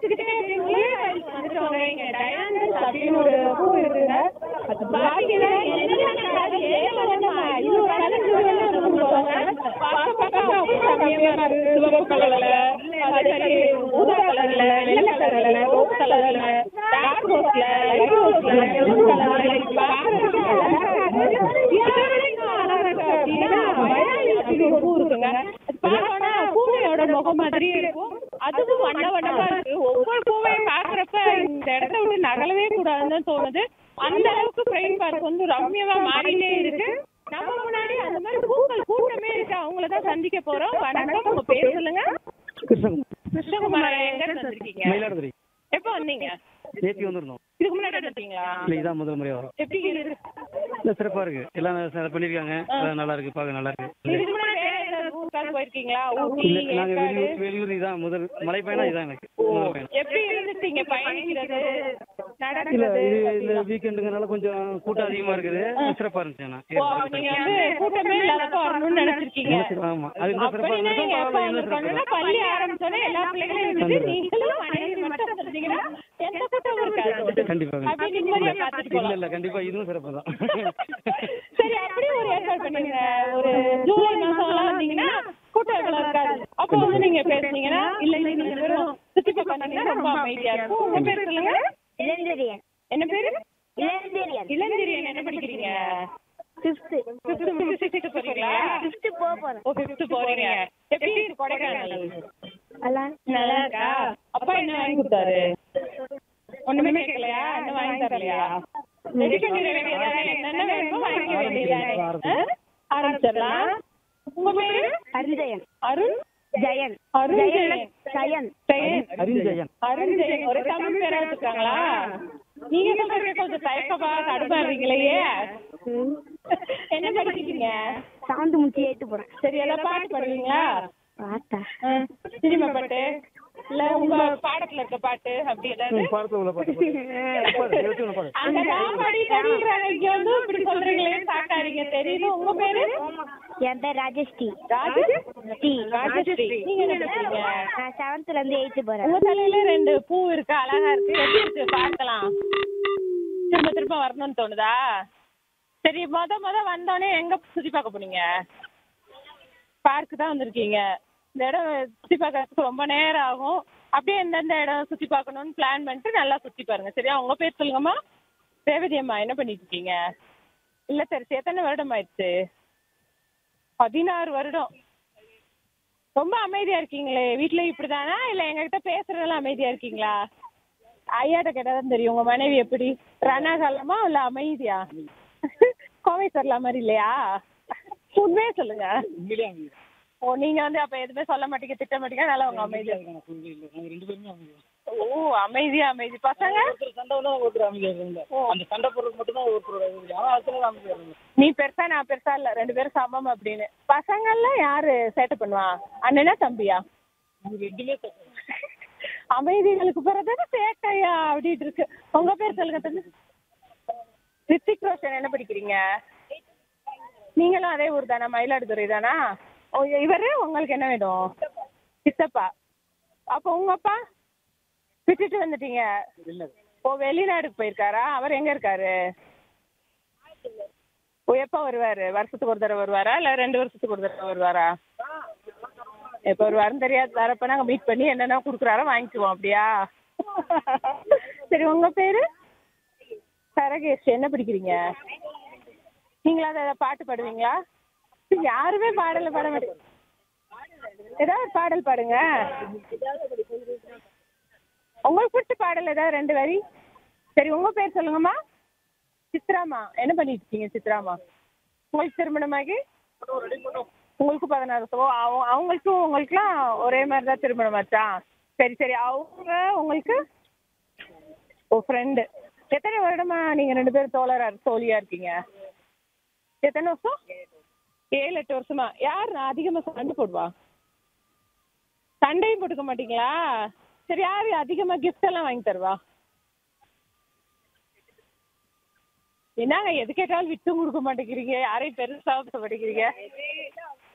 பேசிக்கிட்டே இருக்கீங்களே வந்துட்டோங்க இங்க டயாண்டஸ் அப்படின்னு ஒரு பூ இருக்குங்க அது பாத்தீங்கன்னா என்னென்ன கலர் ஏகப்பட்டமா இவ்வளவு கலர் இருக்குன்னு சொல்லுவாங்க பார்க்க பார்க்க அப்படியே செம்மையா இருக்கு சிவப்பு கலர்ல அதே மாதிரி ஊதா கலர்ல வெள்ளை கலர்ல ரோஸ் கலர்ல டார்க் ரோஸ்ல லைட் ரோஸ்ல மெரூன் கலர்ல பாக்குறதுக்கு அப்படின்னா வயலில் ஒரு பூ இருக்குங்க அது பார்த்தோன்னா பூனையோட முகம் மாதிரியே இருக்கும் அதுவும் வண்ண வண்ணமா இருக்கு ஒவ்வொரு பூவையும் பாக்குறப்ப இந்த இடத்த விட்டு நகலவே கூடாதுன்னு தோணுது அந்த அளவுக்கு பிரெயின் பார்க் வந்து ரம்யமா மாறிட்டே இருக்கு நம்ம முன்னாடி அந்த மாதிரி பூக்கள் கூட்டமே இருக்கு அவங்கள தான் சந்திக்க போறோம் வணக்கம் உங்க பேர் சொல்லுங்க கிருஷ்ணகுமார் கிருஷ்ணகுமார் எங்க இருந்து வந்திருக்கீங்க மயிலாடுதுறை எப்போ வந்தீங்க ஏற்றி வந்திருந்தோம் இதுக்கு முன்னாடி வந்தீங்களா இல்லை இதான் முதல் முறையாக வரும் எப்படி இருக்கு இல்லை சிறப்பாக இருக்கு எல்லாம் நல்லா பண்ணியிருக்காங்க எல்லாம் நல்லா இருக்கு பார்க்க நல்லா இருக்கு இதுக்கு முன்னாடி வேற ஏதாவது ஊருக்காவது போயிருக்கீங்களா ஊட்டி இல்லை நாங்கள் ஏற்காடு வெளியூர் வெளியூர் இதான் முதல் மலை பயணம் இதான் எனக்கு முதல் பயணம் எப்படி இருந்துட்டீங்க பயணிக்கிறது இல்லை நடக்கிறது இது இந்த வீக்கெண்டுங்கனால கொஞ்சம் கூட்டம் அதிகமாக இருக்குது சிறப்பாக இருந்துச்சு ஓ, நீங்க வந்து கூட்டமே இல்லாதப்ப வரணும்னு நினைச்சிருக்கீங்க ஆமாம் அதுக்கு தான் சிறப்பாக அப்படின்னா நீங்க எப்ப இருந்துச்சு வந்திருக்கணும்னா பள்ளி ஆரம்பிச்சோடனே எல்லா பிள்ளைகளையும் இருந்துட்டு நீங்களும் மனைவி மட்டும் வந்திருந்தீங்கன்னா எந்த கூட்டமும் இருக்காது கண்டிப்பாக அப்படி நிம்மதியா பார்த்துட்டு இல்லை போலாம் இல்லை கண்டிப்பாக இதுவும் சிறப்பு தான் சரி அப்படியே ஒரு ஏற்பாடு பண்ணுங்க ஒரு ஜூலை மாசம் எல்லாம் வந்தீங்கன்னா கூட்டம் இவ்வளவு இருக்காது அப்போ வந்து நீங்க பேசுனீங்கன்னா இல்ல இல்ல நீங்க வெறும் சுத்தி பார்க்க ரொம்ப அமைதியா இருக்கும் உங்க பேர் சொல்லுங்க இளந்தரியன் என்ன பேரு இளந்தரியன் இளந்திரியன் என்ன படிக்கிறீங்க ஃபிஃப்த்து ஃபிஃப்த் சிக்ஸ்த் போறீங்களா ஃபிஃப்த்து போக போகிறேன் ஓ ஃபிஃப்த் போறீங்க எப்படி இருக்கு கொடைக்கானல் எல்லாம் நல்லா இருக்கா அப்பா என்ன வாங்கி கொடுத்தாரு ஒண்ணுமே கேட்கலையா என்ன வாங்கி தரலையா ரெடி பண்ணிட வேண்டியதானே என்னென்ன வேணுமோ வாங்கிக்க வேண்டியதானே ஆ? ஆரம்பிச்சிடலாம் உங்க பேரு அருஞ்சயன் அருண் ஜெயன் அருண் ஜெயன் ஜெயன் ஜெயன் அறிஞ்சயன் அருண் ஜெயன் ஒரு தமிழ் பேரா வச்சிருக்காங்களா நீங்க சொல்றது கொஞ்சம் தயக்கமா தடுமாறுறீங்களே என்ன படிக்கிறீங்க சாந்து முச்சி ஏற்று போகிறேன் சரி ஏதாவது பாட்டு பாடுவீங்களா பார்த்தா சினிமா பாட்டு இல்ல உங்க பாடத்துல இருக்க பாட்டு அப்படி ஏதாவது பாடத்தில் உள்ள பாட்டு பாடு எழுத்து உள்ள பாடு அங்க நான் பாடி பாடின்றாங்க இங்க வந்து இப்படி சொல்றீங்களே சாக்காரீங்க தெரியுது உங்க பேரு என் பேர் ராஜஸ்ரீ ராஜஸ்ரீ ராஜஸ்ரீ நீங்க என்ன படிக்கிறீங்க நான் செவன்த்ல இருந்து எயித்து போறேன் உங்க தலையில ரெண்டு பூ இருக்கு அழகா இருக்கு எப்படி இருக்கு பார்க்கலாம் திரும்ப திரும்ப வரணும்னு தோணுதா சரி மொத மொத வந்தோடனே எங்க சுத்தி பார்க்க போனீங்க பார்க்கு தான் வந்திருக்கீங்க இந்த இடம் சுத்தி பார்க்கறதுக்கு ரொம்ப நேரம் ஆகும் அப்படியே எந்தெந்த இடம் சுத்தி பார்க்கணும்னு பிளான் பண்ணிட்டு நல்லா சுத்தி பாருங்க சரியா உங்க பேர் சொல்லுங்கம்மா ரேவதி அம்மா என்ன பண்ணிட்டு இருக்கீங்க இல்ல சரி எத்தனை வருடம் ஆயிடுச்சு பதினாறு வருடம் ரொம்ப அமைதியா இருக்கீங்களே வீட்ல இப்படிதானா இல்ல எங்ககிட்ட பேசுறதெல்லாம் அமைதியா இருக்கீங்களா ஐயாட்ட கேட்டாதான் தெரியும் உங்க மனைவி எப்படி ரணகலமா இல்ல அமைதியா கோவை சொல்லலாம் மாதிரி இல்லையா உண்மையே சொல்லுங்க ஓ நீங்க வந்து அப்ப எதுவுமே சொல்ல மாட்டீங்க திட்ட மாட்டீங்க அதனால உங்க அமைதியா ரெண்டு பேருமே அமைதி ஓ அமைதியா அமைதி பசங்க ஒருத்தர் சண்டை வந்தா ஒருத்தர் அமைதியா இருக்காங்க அந்த சண்டை போடுறது மட்டும் தான் ஒருத்தர் அவன் அதுல அமைதியா இருக்காங்க நீ பெருசா நான் பெருசா இல்ல ரெண்டு பேரும் சமம் அப்படின்னு பசங்கள்ல யாரு சேட்டை பண்ணுவா அண்ணனா தம்பியா அவங்க ரெண்டுமே தப்பு அமைதிகளுக்கு பிறகு சேட்டையா அப்படின்ட்டு இருக்கு உங்க பேர் சொல்லுங்க தம்பி ரித்திக் ரோஷன் என்ன படிக்கிறீங்க நீங்களும் அதே ஊர் தானா மயிலாடுதுறை தானா ஓ இவரு உங்களுக்கு என்ன வேணும் சித்தப்பா அப்போ உங்க அப்பா விட்டுட்டு வந்துட்டீங்க ஓ வெளிநாடுக்கு போயிருக்காரா அவர் எங்க இருக்காரு ஓ எப்போ வருவாரு வருஷத்துக்கு ஒரு தடவை வருவாரா இல்ல ரெண்டு வருஷத்துக்கு ஒரு தடவை வருவாரா எப்போ வருவாருன்னு தெரியாது வரப்ப நாங்க மீட் பண்ணி என்னென்ன கொடுக்குறாரோ வாங்கிக்குவோம் அப்படியா சரி உங்க பேரு சரகேஷ் என்ன படிக்கிறீங்க நீங்களா ஏதாவது பாட்டு பாடுவீங்களா யாருமே பாடல பாட மாட்டேங்க ஏதாவது ஒரு பாடல் பாடுங்க உங்களுக்கு பிடிச்ச பாடல் ஏதாவது ரெண்டு வரி சரி உங்க பேர் சொல்லுங்கம்மா சித்ராமா என்ன பண்ணிட்டு இருக்கீங்க சித்ராமா உங்களுக்கு திருமணமாகி உங்களுக்கு பதினாறு வருஷம் ஓ அவங்க அவங்களுக்கும் உங்களுக்குலாம் ஒரே மாதிரி தான் திருமணம் ஆச்சா சரி சரி அவங்க உங்களுக்கு ஓ ஃப்ரெண்டு எத்தனை வருடமா நீங்க ரெண்டு பேரும் தோழரா தோழியா இருக்கீங்க எத்தனை வருஷம் ஏழு எட்டு வருஷமா யார் அதிகமா சண்டை போடுவா சண்டையும் போட்டுக்க மாட்டீங்களா சரி யாரு அதிகமா கிஃப்ட் எல்லாம் வாங்கி தருவா என்னங்க எது கேட்டாலும் விட்டும் கொடுக்க மாட்டேங்கிறீங்க யாரையும் பெருசா மாட்டேங்கிறீங்க